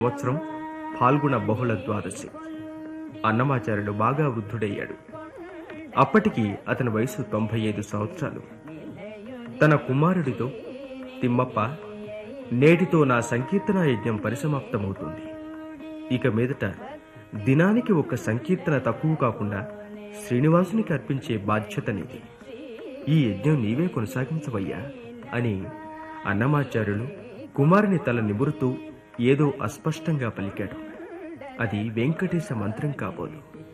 సంవత్సరం పాల్గొన బహుళ ద్వాదశి అన్నమాచార్యుడు బాగా వృద్ధుడయ్యాడు అప్పటికి అతని వయసు తొంభై ఐదు సంవత్సరాలు తన కుమారుడితో తిమ్మప్ప నేటితో నా సంకీర్తన యజ్ఞం పరిసమాప్తమవుతుంది ఇక మీదట దినానికి ఒక సంకీర్తన తక్కువ కాకుండా శ్రీనివాసునికి అర్పించే బాధ్యత నీది ఈ యజ్ఞం నీవే కొనసాగించవయ్యా అని అన్నమాచార్యులు కుమారుని తల నిమురుతూ ఏదో అస్పష్టంగా పలికాడు అది వెంకటేశ మంత్రం కాబోలు